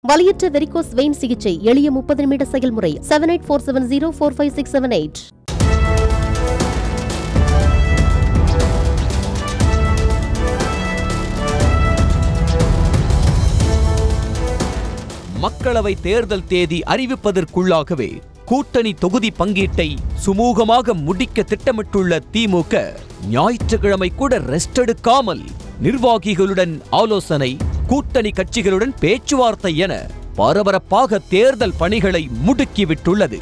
வலியற்ற varicose vein சிகிச்சை எளிய முப்பது நிமிட செயல்முறை seven eight four seven zero four five six seven eight மக்களவை தேர்தல் தேதி அறிவிப்பதற்குள்ளாகவே கூட்டணி தொகுதி பங்கீட்டை சுமூகமாக முடிக்க திட்டமிட்டுள்ள திமுக ஞாயிற்றுக்கிழமை கூட ரெஸ்ட் எடுக்காமல் நிர்வாகிகளுடன் ஆலோசனை கூட்டணி கட்சிகளுடன் பேச்சுவார்த்தை என பரபரப்பாக தேர்தல் பணிகளை முடுக்கிவிட்டுள்ளது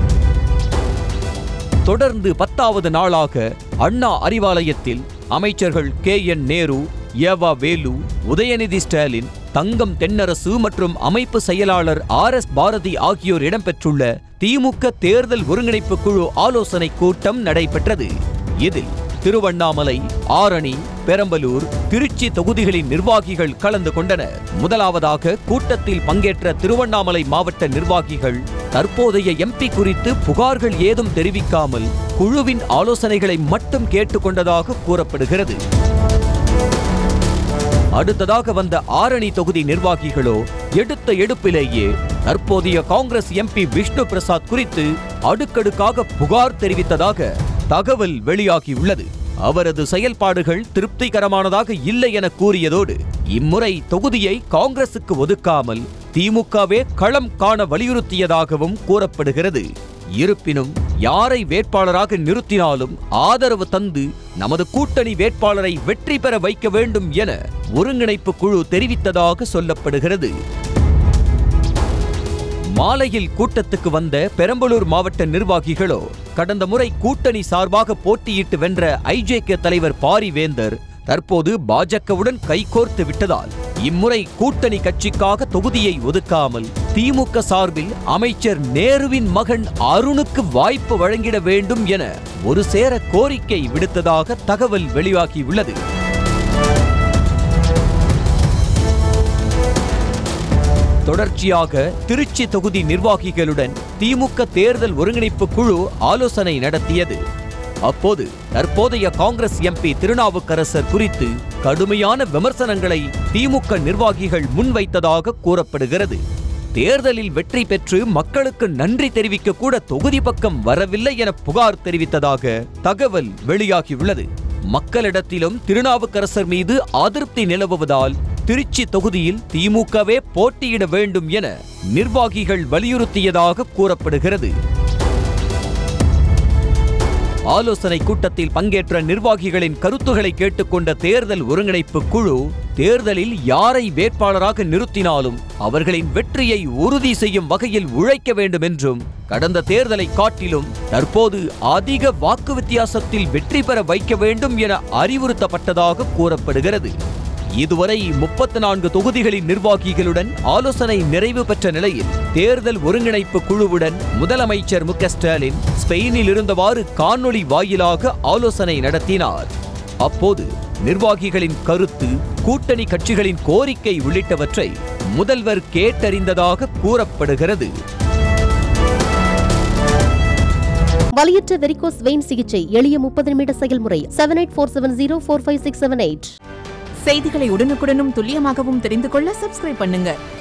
தொடர்ந்து பத்தாவது நாளாக அண்ணா அறிவாலயத்தில் அமைச்சர்கள் கே என் நேரு ஏவா வேலு உதயநிதி ஸ்டாலின் தங்கம் தென்னரசு மற்றும் அமைப்பு செயலாளர் ஆர் எஸ் பாரதி ஆகியோர் இடம்பெற்றுள்ள திமுக தேர்தல் ஒருங்கிணைப்பு குழு ஆலோசனை கூட்டம் நடைபெற்றது இதில் திருவண்ணாமலை ஆரணி பெரம்பலூர் திருச்சி தொகுதிகளின் நிர்வாகிகள் கலந்து கொண்டனர் முதலாவதாக கூட்டத்தில் பங்கேற்ற திருவண்ணாமலை மாவட்ட நிர்வாகிகள் தற்போதைய எம்பி குறித்து புகார்கள் ஏதும் தெரிவிக்காமல் குழுவின் ஆலோசனைகளை மட்டும் கேட்டுக்கொண்டதாக கூறப்படுகிறது அடுத்ததாக வந்த ஆரணி தொகுதி நிர்வாகிகளோ எடுத்த எடுப்பிலேயே தற்போதைய காங்கிரஸ் எம்பி விஷ்ணு பிரசாத் குறித்து அடுக்கடுக்காக புகார் தெரிவித்ததாக தகவல் வெளியாகியுள்ளது அவரது செயல்பாடுகள் திருப்திகரமானதாக இல்லை என கூறியதோடு இம்முறை தொகுதியை காங்கிரசுக்கு ஒதுக்காமல் திமுகவே களம் காண வலியுறுத்தியதாகவும் கூறப்படுகிறது இருப்பினும் யாரை வேட்பாளராக நிறுத்தினாலும் ஆதரவு தந்து நமது கூட்டணி வேட்பாளரை வெற்றி பெற வைக்க வேண்டும் என ஒருங்கிணைப்பு குழு தெரிவித்ததாக சொல்லப்படுகிறது மாலையில் கூட்டத்துக்கு வந்த பெரம்பலூர் மாவட்ட நிர்வாகிகளோ கடந்த முறை கூட்டணி சார்பாக போட்டியிட்டு வென்ற ஐஜேகே தலைவர் பாரிவேந்தர் தற்போது பாஜகவுடன் கைகோர்த்து விட்டதால் இம்முறை கூட்டணி கட்சிக்காக தொகுதியை ஒதுக்காமல் திமுக சார்பில் அமைச்சர் நேருவின் மகன் அருணுக்கு வாய்ப்பு வழங்கிட வேண்டும் என ஒரு சேர கோரிக்கை விடுத்ததாக தகவல் வெளியாகியுள்ளது தொடர்ச்சியாக திருச்சி தொகுதி நிர்வாகிகளுடன் திமுக தேர்தல் ஒருங்கிணைப்பு குழு ஆலோசனை நடத்தியது அப்போது தற்போதைய காங்கிரஸ் எம்பி திருநாவுக்கரசர் குறித்து கடுமையான விமர்சனங்களை திமுக நிர்வாகிகள் முன்வைத்ததாக கூறப்படுகிறது தேர்தலில் வெற்றி பெற்று மக்களுக்கு நன்றி தெரிவிக்க கூட தொகுதி பக்கம் வரவில்லை என புகார் தெரிவித்ததாக தகவல் வெளியாகியுள்ளது மக்களிடத்திலும் திருநாவுக்கரசர் மீது அதிருப்தி நிலவுவதால் திருச்சி தொகுதியில் திமுகவே போட்டியிட வேண்டும் என நிர்வாகிகள் வலியுறுத்தியதாக கூறப்படுகிறது ஆலோசனை கூட்டத்தில் பங்கேற்ற நிர்வாகிகளின் கருத்துக்களை கேட்டுக்கொண்ட தேர்தல் ஒருங்கிணைப்பு குழு தேர்தலில் யாரை வேட்பாளராக நிறுத்தினாலும் அவர்களின் வெற்றியை உறுதி செய்யும் வகையில் உழைக்க வேண்டும் என்றும் கடந்த தேர்தலை காட்டிலும் தற்போது அதிக வாக்கு வித்தியாசத்தில் வெற்றி பெற வைக்க வேண்டும் என அறிவுறுத்தப்பட்டதாக கூறப்படுகிறது இதுவரை முப்பத்தி நான்கு தொகுதிகளின் நிர்வாகிகளுடன் ஆலோசனை நிறைவு பெற்ற நிலையில் தேர்தல் ஒருங்கிணைப்பு குழுவுடன் முதலமைச்சர் மு க ஸ்டாலின் ஸ்பெயினில் இருந்தவாறு காணொளி வாயிலாக ஆலோசனை நடத்தினார் அப்போது நிர்வாகிகளின் கருத்து கூட்டணி கட்சிகளின் கோரிக்கை உள்ளிட்டவற்றை முதல்வர் கேட்டறிந்ததாக கூறப்படுகிறது வலியற்ற வெரிகோஸ் வெயின் சிகிச்சை எளிய முப்பது நிமிட செயல்முறை seven eight four seven zero four five six seven eight செய்திகளை உடனுக்குடனும் துல்லியமாகவும் தெரிந்து கொள்ள சப்ஸ்கிரைப் பண்ணுங்க